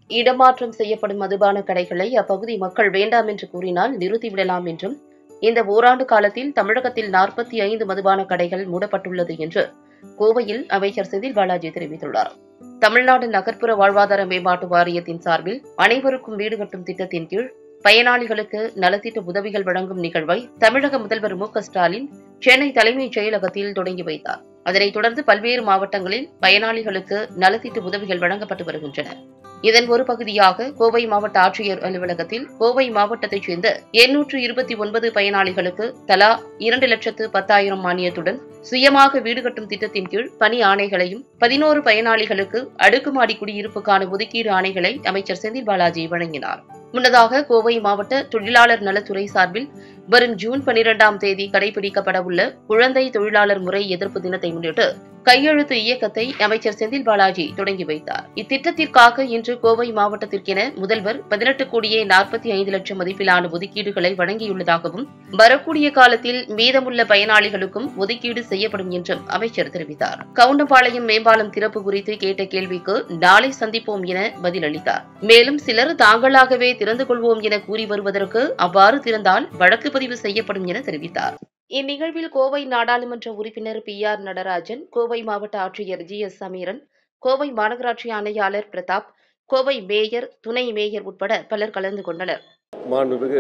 இடமாற்றம் செய்யப்படும் மதுபான கடைகளை அப்பகுதி மக்கள் வேண்டாம் என்று கூறினால் நிறுத்திவிடலாம் என்றும் இந்த ஓராண்டு காலத்தில் தமிழகத்தில் நாற்பத்தி ஐந்து மதுபான கடைகள் மூடப்பட்டுள்ளது என்று கோவையில் அமைச்சர் செந்தில் பாலாஜி தெரிவித்துள்ளார் தமிழ்நாடு நகர்ப்புற வாழ்வாதார மேம்பாட்டு வாரியத்தின் சார்பில் அனைவருக்கும் வீடு கட்டும் திட்டத்தின் கீழ் பயனாளிகளுக்கு நலத்திட்ட உதவிகள் வழங்கும் நிகழ்வை தமிழக முதல்வர் மு க ஸ்டாலின் சென்னை தலைமைச் செயலகத்தில் தொடங்கி வைத்தார் அதனைத் தொடர்ந்து பல்வேறு மாவட்டங்களில் பயனாளிகளுக்கு நலத்திட்ட உதவிகள் வழங்கப்பட்டு வருகின்றன இதன் ஒரு பகுதியாக கோவை மாவட்ட ஆட்சியர் அலுவலகத்தில் கோவை மாவட்டத்தைச் சேர்ந்த எண்ணூற்று இருபத்தி ஒன்பது பயனாளிகளுக்கு தலா இரண்டு லட்சத்து பத்தாயிரம் மானியத்துடன் சுயமாக வீடு கட்டும் திட்டத்தின் கீழ் பணி ஆணைகளையும் பதினோரு பயனாளிகளுக்கு அடுக்குமாடி குடியிருப்புக்கான ஒதுக்கீடு ஆணைகளை அமைச்சர் செந்தில் பாலாஜி வழங்கினார் முன்னதாக கோவை மாவட்ட தொழிலாளர் நலத்துறை சார்பில் வரும் ஜூன் பனிரெண்டாம் தேதி கடைபிடிக்கப்பட உள்ள குழந்தை தொழிலாளர் முறை எதிர்ப்பு தினத்தை முன்னிட்டு கையெழுத்து இயக்கத்தை அமைச்சர் செந்தில் பாலாஜி தொடங்கி வைத்தார் இத்திட்டத்திற்காக இன்று கோவை மாவட்டத்திற்கென முதல்வர் பதினெட்டு கோடியே நாற்பத்தி ஐந்து லட்சம் மதிப்பிலான ஒதுக்கீடுகளை வழங்கியுள்ளதாகவும் வரக்கூடிய காலத்தில் மீதமுள்ள பயனாளிகளுக்கும் ஒதுக்கீடு செய்யப்படும் என்றும் அமைச்சர் தெரிவித்தார் கவுண்டம்பாளையம் மேம்பாலம் திறப்பு குறித்து கேட்ட கேள்விக்கு நாளை சந்திப்போம் என பதிலளித்தார் மேலும் சிலர் தாங்களாகவே திறந்து கொள்வோம் என கூறி வருவதற்கு அவ்வாறு திறந்தால் வழக்கு பதிவு செய்யப்படும் என தெரிவித்தார் இந்நிகழ்வில் கோவை நாடாளுமன்ற உறுப்பினர் பி ஆர் நடராஜன் கோவை மாவட்ட ஆட்சியர் ஜி எஸ் சமீரன் கோவை மாநகராட்சி ஆணையாளர் பிரதாப் கோவை மேயர் துணை மேயர் உட்பட பலர் கலந்து கொண்டனர் மாண்புமிகு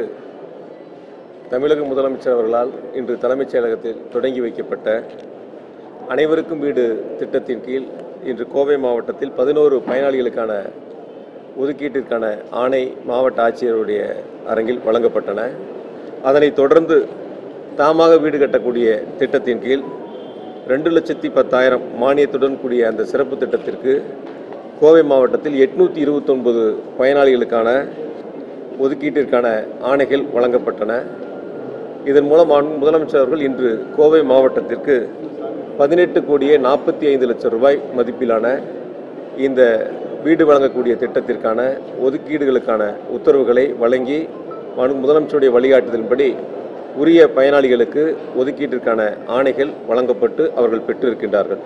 தமிழக முதலமைச்சர் அவர்களால் இன்று தலைமைச் செயலகத்தில் தொடங்கி வைக்கப்பட்ட அனைவருக்கும் வீடு திட்டத்தின் கீழ் இன்று கோவை மாவட்டத்தில் பதினோரு பயனாளிகளுக்கான ஒதுக்கீட்டிற்கான ஆணை மாவட்ட ஆட்சியருடைய அரங்கில் வழங்கப்பட்டன அதனைத் தொடர்ந்து தாமாக வீடு கட்டக்கூடிய திட்டத்தின் கீழ் ரெண்டு லட்சத்தி பத்தாயிரம் மானியத்துடன் கூடிய அந்த சிறப்பு திட்டத்திற்கு கோவை மாவட்டத்தில் எட்நூற்றி இருபத்தொன்பது பயனாளிகளுக்கான ஒதுக்கீட்டிற்கான ஆணைகள் வழங்கப்பட்டன இதன் மூலம் மாண்பு முதலமைச்சர் அவர்கள் இன்று கோவை மாவட்டத்திற்கு பதினெட்டு கோடியே நாற்பத்தி ஐந்து லட்சம் ரூபாய் மதிப்பிலான இந்த வீடு வழங்கக்கூடிய திட்டத்திற்கான ஒதுக்கீடுகளுக்கான உத்தரவுகளை வழங்கி மாண்பு முதலமைச்சருடைய வழிகாட்டுதலின்படி உரிய பயனாளிகளுக்கு ஒதுக்கீட்டிற்கான ஆணைகள் வழங்கப்பட்டு அவர்கள் பெற்றிருக்கின்றார்கள்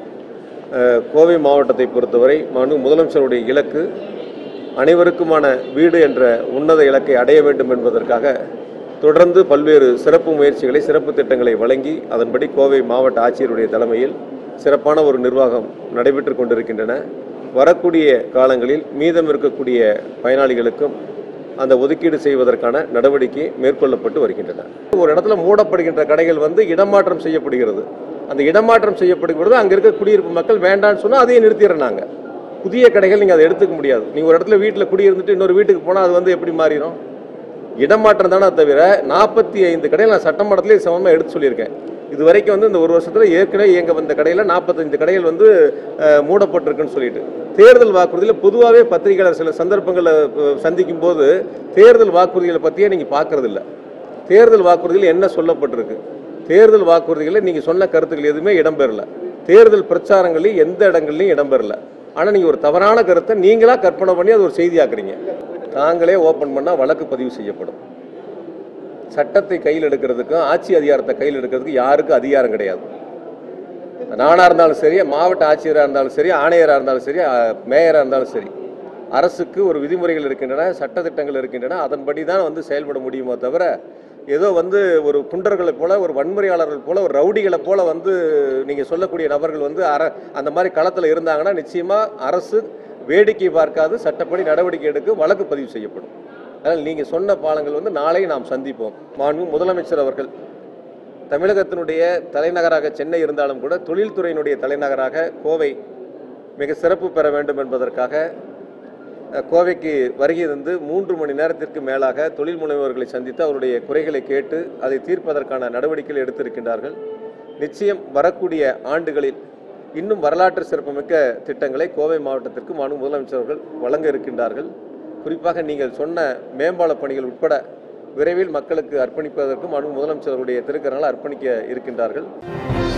அஹ், கோவை மாவட்டத்தை பொறுத்தவரை மாண்பு முதலமைச்சருடைய இலக்கு அனைவருக்குமான வீடு என்ற உன்னத இலக்கை அடைய வேண்டும் என்பதற்காக தொடர்ந்து பல்வேறு சிறப்பு முயற்சிகளை சிறப்பு திட்டங்களை வழங்கி அதன்படி கோவை மாவட்ட ஆட்சியருடைய தலைமையில் சிறப்பான ஒரு நிர்வாகம் நடைபெற்று கொண்டிருக்கின்றன வரக்கூடிய காலங்களில் மீதம் இருக்கக்கூடிய பயனாளிகளுக்கும் அந்த ஒதுக்கீடு செய்வதற்கான நடவடிக்கை மேற்கொள்ளப்பட்டு வருகின்றன ஒரு இடத்துல மூடப்படுகின்ற கடைகள் வந்து இடமாற்றம் செய்யப்படுகிறது அந்த இடமாற்றம் செய்யப்படுகிறது அங்கே இருக்க குடியிருப்பு மக்கள் வேண்டாம்னு சொன்னால் அதையும் நிறுத்திடுறாங்க புதிய கடைகள் நீங்கள் அதை எடுத்துக்க முடியாது நீங்கள் ஒரு இடத்துல வீட்டில் குடியிருந்துட்டு இன்னொரு வீட்டுக்கு போனால் அது வந்து எப்படி மாறிடும் இடமாற்றம் தானே தவிர நாற்பத்தி ஐந்து கடைகள் நான் சட்டமன்றத்திலே சமமாக எடுத்து சொல்லியிருக்கேன் இது வரைக்கும் வந்து இந்த ஒரு வருஷத்தில் ஏற்கனவே இயங்க வந்த கடையில் நாற்பத்தஞ்சு கடைகள் வந்து அஹ், மூடப்பட்டிருக்குன்னு சொல்லிட்டு தேர்தல் வாக்குறுதியில் பொதுவாகவே பத்திரிகையாளர் சில சந்தர்ப்பங்களில் அஹ், சந்திக்கும் போது தேர்தல் வாக்குறுதிகளை பற்றியே நீங்கள் பார்க்கறதில்ல தேர்தல் வாக்குறுதியில் என்ன சொல்லப்பட்டிருக்கு தேர்தல் வாக்குறுதிகளில் நீங்கள் சொன்ன கருத்துக்கள் எதுவுமே இடம்பெறல தேர்தல் பிரச்சாரங்களில் எந்த இடங்கள்லையும் இடம்பெறல ஆனால் நீங்கள் ஒரு தவறான கருத்தை நீங்களா கற்பனை பண்ணி அது ஒரு செய்தியாக்குறீங்க தாங்களே ஓப்பன் பண்ணால் வழக்கு பதிவு செய்யப்படும் சட்டத்தை கையில் எடுக்கிறதுக்கும் ஆட்சி அதிகாரத்தை கையில் எடுக்கிறதுக்கு யாருக்கும் அதிகாரம் கிடையாது நானாக இருந்தாலும் சரி மாவட்ட ஆட்சியராக இருந்தாலும் சரி ஆணையராக இருந்தாலும் சரி அஹ், மேயராக இருந்தாலும் சரி அரசுக்கு ஒரு விதிமுறைகள் இருக்கின்றன சட்டத்திட்டங்கள் இருக்கின்றன அதன்படி தான் வந்து செயல்பட முடியுமோ தவிர ஏதோ வந்து ஒரு குண்டர்களைப் போல ஒரு வன்முறையாளர்கள் போல ஒரு ரவுடிகளை போல வந்து நீங்கள் சொல்லக்கூடிய நபர்கள் வந்து அர அந்த மாதிரி களத்தில் இருந்தாங்கன்னா நிச்சயமாக அரசு வேடிக்கை பார்க்காது சட்டப்படி நடவடிக்கை எடுக்க வழக்கு பதிவு செய்யப்படும் அதனால் நீங்கள் சொன்ன பாலங்கள் வந்து நாளை நாம் சந்திப்போம் மாண்பு முதலமைச்சர் அவர்கள் தமிழகத்தினுடைய தலைநகராக சென்னை இருந்தாலும் கூட தொழில்துறையினுடைய தலைநகராக கோவை மிக சிறப்பு பெற வேண்டும் என்பதற்காக அஹ், கோவைக்கு வருகை தந்து மூன்று மணி நேரத்திற்கு மேலாக தொழில் முனைவோர்களை சந்தித்து அவருடைய குறைகளை கேட்டு அதை தீர்ப்பதற்கான நடவடிக்கைகள் எடுத்திருக்கின்றார்கள் நிச்சயம் வரக்கூடிய ஆண்டுகளில் இன்னும் வரலாற்று சிறப்புமிக்க திட்டங்களை கோவை மாவட்டத்திற்கு மாநில முதலமைச்சர் அவர்கள் வழங்க இருக்கின்றார்கள் குறிப்பாக நீங்கள் சொன்ன மேம்பால பணிகள் உட்பட விரைவில் மக்களுக்கு அர்ப்பணிப்பதற்கு மாண்பு முதலமைச்சர் அவருடைய திருக்கரங்களை அர்ப்பணிக்க இருக்கின்றார்கள்